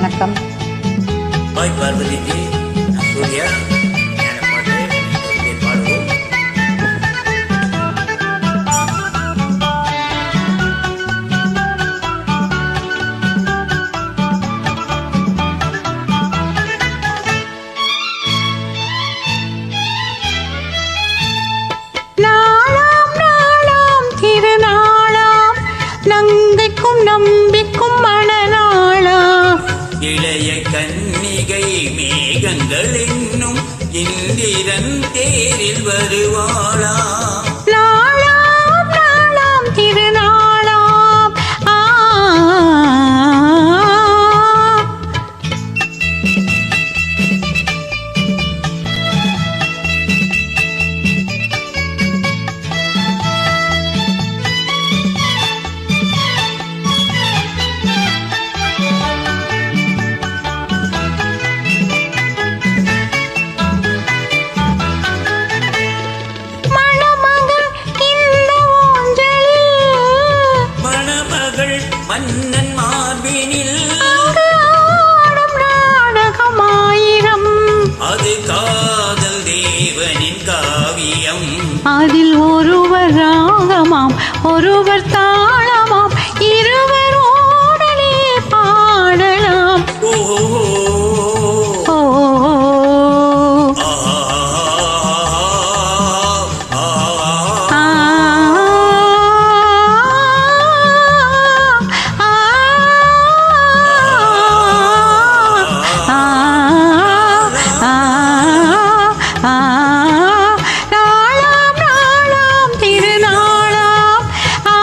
வணக்கம் பாய் பார்வதிஜி நான் சூர்யா ஞான பாட்டு தொடர்ந்து பாடுவோம் நாளாம் நாளாம் திருநாளாம் நங்கைக்கும் நம்பிக்கும் மணநாளாம் இளைய கன்னிகை மேகங்கள் என்னும் இந்திரன் தேரில் வருவாளா நாளாம் நாளாம் திருநாளாம் ஆ மணமகள் இந்த ஊஞ்சலில் மணமகள் மன்னன் மார்பினில் ஆடும் நாடகமாயிரம் அது காதல் தேவனின் காவியம் அதில் ஒருவர் ராகமாம் ஒருவர் தாளமாம் இருவர் ஓடலே பாடலாம் ஓ ஓ ஆ ஆ ஆ நாளாம் நாளாம் திருநாளாம் ஆ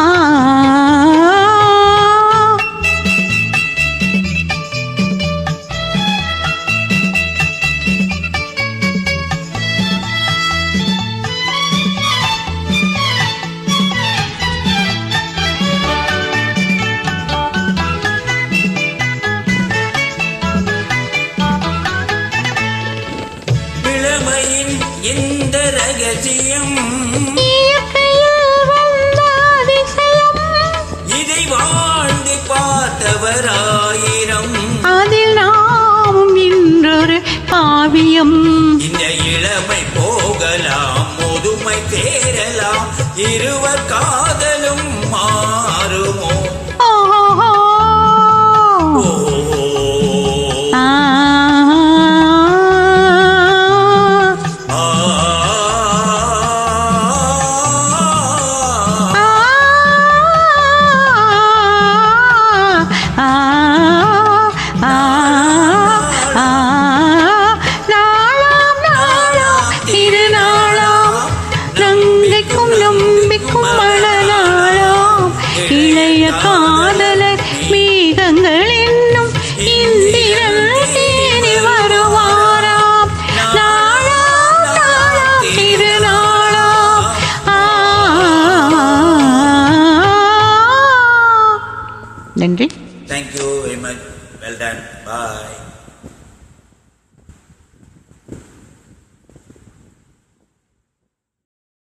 இளமையின் இந்த ரகசியம் இயற்கையில் வந்த அதிசயம் இதை வாழ்ந்து பார்த்தவராயிரம் அதில் நாமும் இன்றொரு காவியம் இந்த இளமை போகலாம் முதுமை தேரலாம் இருவர் காதலும் மாறுமோ ஓஹோ ஓ ஆ ஆ ஆ ஆ ஆ நாளாம் நாளாம் திருநாளாம் நங்கைக்கும் நம்பிக்கும் மணநாளாம் இளைய காதலர் மேகங்கள் என்னும் இந்திரன் தேடி வருவாராம் நாளாம் நாளாம் திருநாளாம் ஆ நன்றி thank you very much well done பாய்